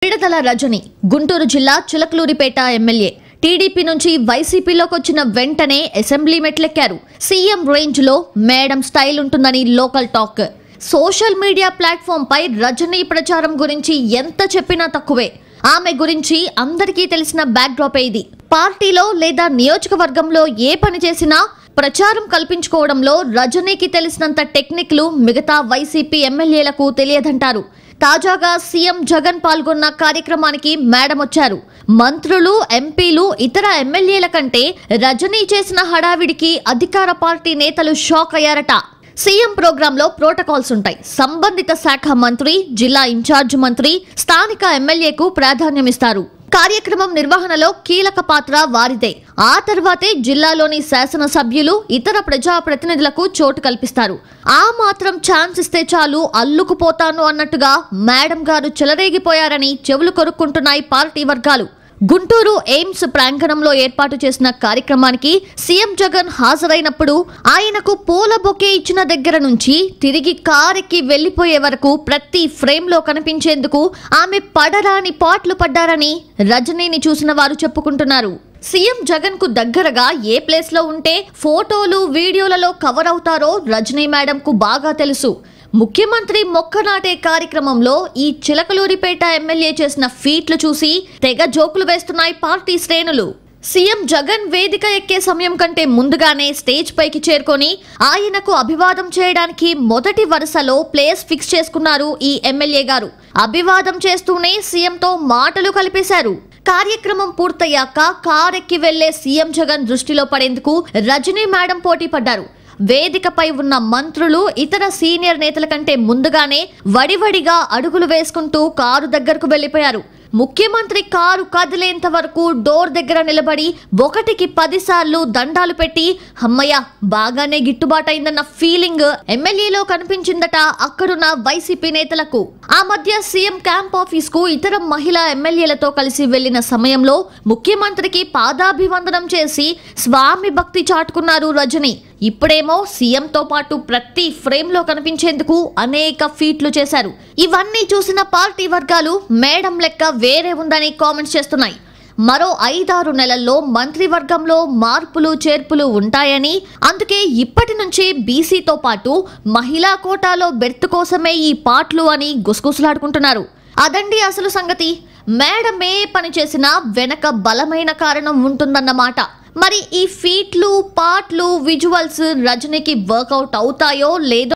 విడతల రజని గుంటూరు జిల్లా Chilakaluripet MLA TDP నుంచి వైసీపీలోకి వచ్చిన వెంటనే అసెంబ్లీ మెట్లెక్కారు సీఎం రేంజ్ లో మేడం స్టైల్ ఉంటుందని local talk social media platform పై రజనీ ప్రచారం గురించి ఎంత చెప్పినా తక్కువే ఆమె గురించి అందరికీ తెలిసిన బ్యాక్డ్రాప్ ఇది పార్టీలో లేదా నియోజకవర్గంలో ఏ పని చేసినా ప్రచారం కల్పించుకోవడంలో రజనీకి తెలిసినంత టెక్నిక్లు మిగతా వైసీపీ ఎమ్మెల్యేలకు తెలియదంటారు తాజాగా సీఎం జగన్ పాల్గొన్న కార్యక్రమానికి మేడం వచ్చారు మంత్రులు ఎంపీలు ఇతర ఎమ్మెల్యేల కంటే రజనీ చేసిన హడావిడికి అధికార పార్టీ నేతలు షాక్ అయ్యారట సీఎం ప్రోగ్రాంలో ప్రోటోకాల్స్ ఉంటాయి సంబంధిత శాఖ మంత్రి జిల్లా ఇన్ఛార్జ్ మంత్రి స్థానిక ఎమ్మెల్యేకు ప్రాధాన్యమిస్తారు కార్యక్రమం నిర్వహణలో కీలక పాత్ర వారిదే ఆ తర్వాతే జిల్లాలోని శాసనసభ్యులు ఇతర ప్రజా ప్రతినిధులకు చోటు కల్పిస్తారు ఆ మాత్రం ఛాన్స్ ఇస్తే చాలు అల్లుకుపోతాను అన్నట్టుగా మేడం గారు చెలరేగిపోయారని చెవులు కొరుక్కుంటున్నాయి పార్టీ వర్గాలు గుంటూరు ఎయిమ్స్ ప్రాంగణంలో ఏర్పాటు చేసిన కార్యక్రమానికి సీఎం జగన్ హాజరైనప్పుడు ఆయనకు పూల బొకే ఇచ్చిన దగ్గర నుంచి తిరిగి కారెక్కి వెళ్లిపోయే వరకు ప్రతి ఫ్రేమ్ లో కనిపించేందుకు ఆమె పడరాని పాట్లు పడ్డారని రజనీని చూసిన వారు చెప్పుకుంటున్నారు సీఎం జగన్ కు దగ్గరగా ఏ ప్లేస్ లో ఉంటే ఫోటోలు వీడియోలలో కవర్ అవుతారో రజనీ మేడం కు బాగా తెలుసు ముఖ్యమంత్రి మొక్క నాటే కార్యక్రమంలో ఈ చిలకలూరిపేట ఎమ్మెల్యే చేసిన ఫీట్లు చూసి తెగ జోకులు వేస్తున్నాయి పార్టీ శ్రేణులు సీఎం జగన్ వేదిక ఎక్కే సమయం కంటే ముందుగానే స్టేజ్ పైకి చేరుకొని ఆయనకు అభివాదం చేయడానికి మొదటి వరుసలో ప్లేస్ ఫిక్స్ చేసుకున్నారు ఈ ఎమ్మెల్యే గారు అభివాదం చేస్తూనే సీఎంతో మాటలు కలిపేశారు కార్యక్రమం పూర్తయ్యాక కారెక్కి వెళ్లే సీఎం జగన్ దృష్టిలో పడేందుకు రజనీ మేడం పోటీ పడ్డారు వేదికపై ఉన్న మంత్రులు ఇతర సీనియర్ నేతల కంటే ముందుగానే వడివడిగా అడుగులు వేసుకుంటూ కారు దగ్గరకు వెళ్లిపోయారు ముఖ్యమంత్రి కారు కదిలేంత వరకు డోర్ దగ్గర నిలబడి ఒకటికి పదిసార్లు దండాలు పెట్టి అమ్మయ్య బాగానే గిట్టుబాటైందన్న ఫీలింగ్ ఎమ్మెల్యేలో కనిపించిందట అక్కడున్న వైసీపీ నేతలకు ఆ మధ్య సీఎం క్యాంప్ ఆఫీస్ కు ఇతర మహిళా ఎమ్మెల్యేలతో కలిసి వెళ్లిన సమయంలో ముఖ్యమంత్రికి పాదాభివందనం చేసి స్వామి భక్తి చాటుకున్నారు రజని ఇప్పుడేమో సీఎంతో పాటు ప్రతి ఫ్రేమ్ లో కనిపించేందుకు అనేక ఫీట్లు చేశారు ఇవన్నీ చూసిన పార్టీ వర్గాలు మేడం లెక్క వేరే ఉందని కామెంట్స్ చేస్తున్నాయి మరో ఐదారు నెలల్లో మంత్రివర్గంలో మార్పులు చేర్పులు ఉంటాయని అందుకే ఇప్పటి నుంచి బీసీతో పాటు మహిళా కోటాలో బెర్త్ కోసమే ఈ పాటలు అని గుసగుసలాడుకుంటున్నారు అదండి అసలు సంగతి మేడం ఏ పని చేసినా వెనక బలమైన కారణం ఉంటుందన్నమాట మరి ఈ ఫీట్లు పాటలు విజువల్స్ రజనీకి వర్కౌట్ అవుతాయో లేదో